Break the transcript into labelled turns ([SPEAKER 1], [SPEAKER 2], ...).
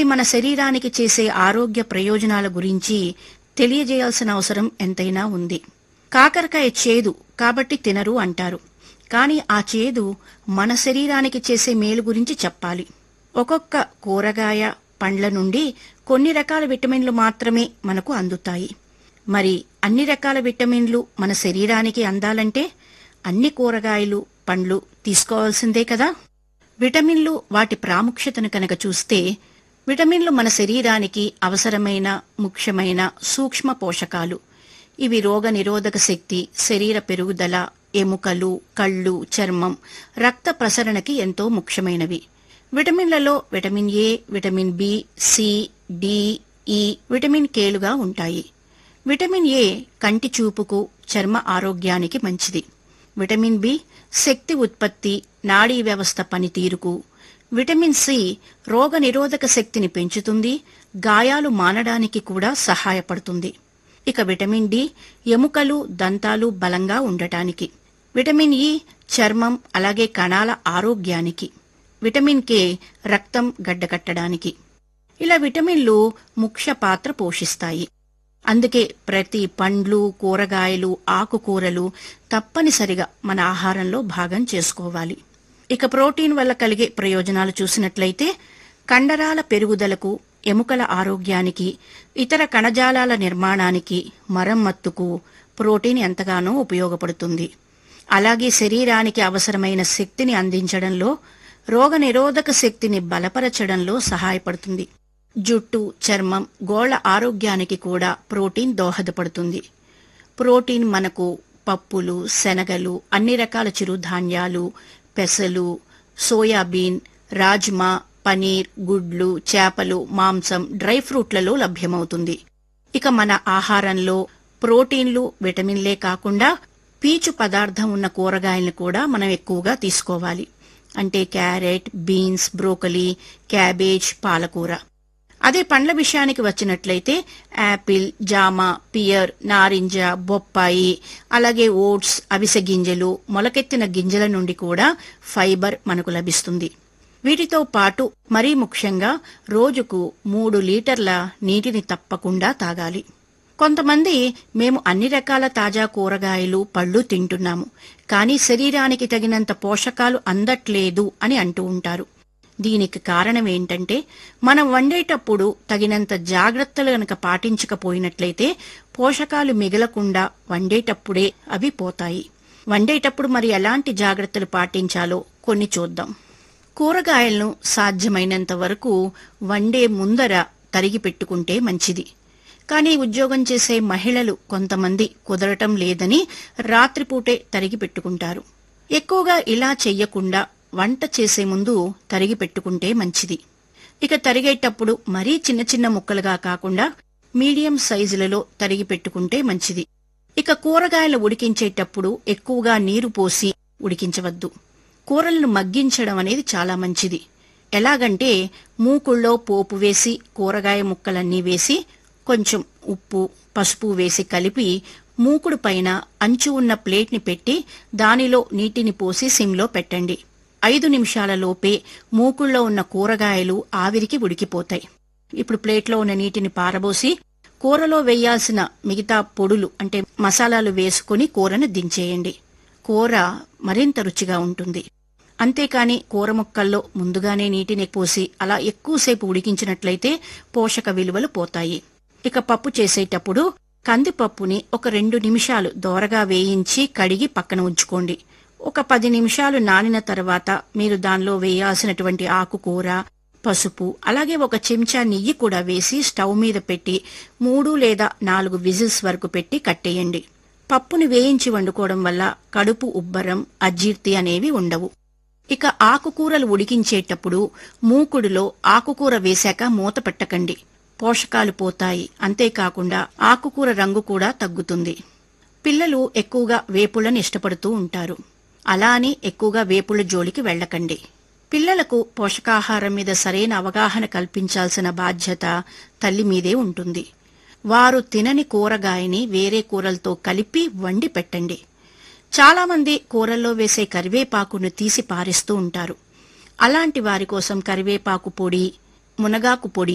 [SPEAKER 1] మన శరీరానికి చేసే ఆరోగ్య ప్రయోజనాల గురించి తెలియజేయాల్సిన అవసరం ఎంతైనా ఉంది కాకరకాయ చేదు కాబట్టి తినరు అంటారు కానీ ఆ చేదు మన శరీరానికి చేసే మేలు గురించి చెప్పాలి ఒక్కొక్క కూరగాయ పండ్ల నుండి కొన్ని రకాల విటమిన్లు మాత్రమే మనకు అందుతాయి మరి అన్ని రకాల విటమిన్లు మన శరీరానికి అందాలంటే అన్ని కూరగాయలు పండ్లు తీసుకోవాల్సిందే కదా విటమిన్లు వాటి ప్రాముఖ్యతను కనుక చూస్తే విటమిన్లు మన శరీరానికి అవసరమైన ముఖ్యమైన సూక్ష్మ పోషకాలు ఇవి రోగ నిరోధక శక్తి శరీర పెరుగుదల ఎముకలు కళ్ళు చర్మం రక్త ప్రసరణకి ఎంతో ముఖ్యమైనవి విటమిన్లలో vitamin A vitamin B C D E vitamin కేలుగా ఉంటాయి విటమిన్ ఏ కంటి చూపుకు చర్మ ఆరోగ్యానికి మంచిది విటమిన్ బి శక్తి ఉత్పత్తి నాడీ వ్యవస్థ పనితీరుకు విటమిన్ సి రోగ నిరోధక శక్తిని పెంచుతుంది గాయాలు మానడానికి కూడా సహాయపడుతుంది ఇక విటమిన్ డి ఎముకలు దంతాలు బలంగా ఉండటానికి విటమిన్ ఇ చర్మం అలాగే కణాల ఆరోగ్యానికి విటమిన్ కే రక్తం గడ్డకట్టడానికి ఇలా విటమిన్లు ముఖ్య పాత్ర పోషిస్తాయి అందుకే ప్రతి పండ్లు కూరగాయలు ఆకుకూరలు తప్పనిసరిగా మన ఆహారంలో భాగం చేసుకోవాలి ఇక ప్రోటీన్ వల్ల కలిగే ప్రయోజనాలు చూసినట్లయితే కండరాల పెరుగుదలకు ఎముకల ఆరోగ్యానికి ఇతర కణజాలాల నిర్మాణానికి మరమ్మత్తుకు ప్రోటీన్ ఎంతగానో ఉపయోగపడుతుంది అలాగే శరీరానికి అవసరమైన శక్తిని అందించడంలో రోగ నిరోధక శక్తిని బలపరచడంలో సహాయపడుతుంది జుట్టు చర్మం గోళ్ల ఆరోగ్యానికి కూడా ప్రోటీన్ దోహదపడుతుంది ప్రోటీన్ మనకు పప్పులు శనగలు అన్ని రకాల చిరుధాన్యాలు పెసలు సోయాబీన్ రాజ్మా పనీర్ గుడ్లు చేపలు మాంసం డ్రై ఫ్రూట్లలో లభ్యమవుతుంది ఇక మన ఆహారంలో ప్రోటీన్లు విటమిన్లే కాకుండా పీచు పదార్థం ఉన్న కూరగాయలను కూడా మనం ఎక్కువగా తీసుకోవాలి అంటే క్యారెట్ బీన్స్ బ్రోకలీ క్యాబేజ్ పాలకూర అదే పండ్ల విషయానికి వచ్చినట్లయితే యాపిల్ జామ పియర్ నారింజ బొప్పాయి అలాగే ఓట్స్ అవిసె గింజలు మొలకెత్తిన గింజల నుండి కూడా ఫైబర్ మనకు లభిస్తుంది వీటితో పాటు మరీ ముఖ్యంగా రోజుకు మూడు లీటర్ల నీటిని తప్పకుండా తాగాలి కొంతమంది మేము అన్ని రకాల తాజా కూరగాయలు పళ్ళు తింటున్నాము కానీ శరీరానికి తగినంత పోషకాలు అందట్లేదు అని అంటూ ఉంటారు దీనికి కారణం ఏంటంటే మనం వండేటప్పుడు తగినంత జాగ్రత్తలు గనక పాటించకపోయినట్లయితే పోషకాలు మిగలకుండా వండేటప్పుడే అవి పోతాయి వండేటప్పుడు మరి ఎలాంటి జాగ్రత్తలు పాటించాలో కొన్ని చూద్దాం కూరగాయలను సాధ్యమైనంత వరకు వండే ముందర తరిగి పెట్టుకుంటే మంచిది కానీ ఉద్యోగం చేసే మహిళలు కొంతమంది కుదరటం లేదని రాత్రిపూటే తరిగి పెట్టుకుంటారు ఎక్కువగా ఇలా చెయ్యకుండా వంట చేసే ముందు తరిగి పెట్టుకుంటే మంచిది ఇక తరిగేటప్పుడు మరీ చిన్న చిన్న ముక్కలుగా కాకుండా మీడియం సైజులలో తరిగి పెట్టుకుంటే మంచిది ఇక కూరగాయలు ఉడికించేటప్పుడు ఎక్కువగా నీరు పోసి ఉడికించవద్దు కూరలను మగ్గించడం అనేది చాలా మంచిది ఎలాగంటే మూకుళ్ళో పోపు వేసి కూరగాయ ముక్కలన్నీ వేసి కొంచెం ఉప్పు పసుపు వేసి కలిపి మూకుడు పైన అంచు ఉన్న ప్లేట్ని పెట్టి దానిలో నీటిని పోసి సిమ్లో పెట్టండి ఐదు నిమిషాల లోపే మూకుళ్ళో ఉన్న కూరగాయలు ఆవిరికి ఉడికిపోతాయి ఇప్పుడు ప్లేట్లో ఉన్న నీటిని పారబోసి కూరలో వేయాల్సిన మిగతా పొడులు అంటే మసాలాలు వేసుకుని కూరను దించేయండి కూర మరింత రుచిగా ఉంటుంది అంతేకాని కూర ముక్కల్లో ముందుగానే నీటిని పోసి అలా ఎక్కువసేపు ఉడికించినట్లయితే పోషక విలువలు పోతాయి ఇక పప్పు చేసేటప్పుడు కందిపప్పుని ఒక రెండు నిమిషాలు దోరగా వేయించి కడిగి పక్కన ఉంచుకోండి ఒక పది నిమిషాలు నానిన తర్వాత మీరు దానిలో వేయాల్సినటువంటి ఆకుకూర పసుపు అలాగే ఒక చెంచా నెయ్యి కూడా వేసి స్టవ్ మీద పెట్టి మూడు లేదా నాలుగు విజిల్స్ వరకు పెట్టి కట్టేయండి పప్పుని వేయించి వండుకోవడం వల్ల కడుపు ఉబ్బరం అజీర్తి అనేవి ఉండవు ఇక ఆకుకూరలు ఉడికించేటప్పుడు మూకుడులో ఆకుకూర వేశాక మూత పెట్టకండి పోషకాలు పోతాయి అంతేకాకుండా ఆకుకూర రంగు కూడా తగ్గుతుంది పిల్లలు ఎక్కువగా వేపులను ఇష్టపడుతూ ఉంటారు అలా అని ఎక్కువగా వేపుల జోలికి వెళ్ళకండి పిల్లలకు పోషకాహారం మీద సరైన అవగాహన కల్పించాల్సిన బాధ్యత తల్లి మీదే ఉంటుంది వారు తినని కూరగాయని వేరే కూరలతో కలిపి వండి పెట్టండి చాలామంది కూరల్లో వేసే కరివేపాకును తీసి పారేస్తూ ఉంటారు అలాంటి వారి కోసం కరివేపాకు పొడి మునగాకు పొడి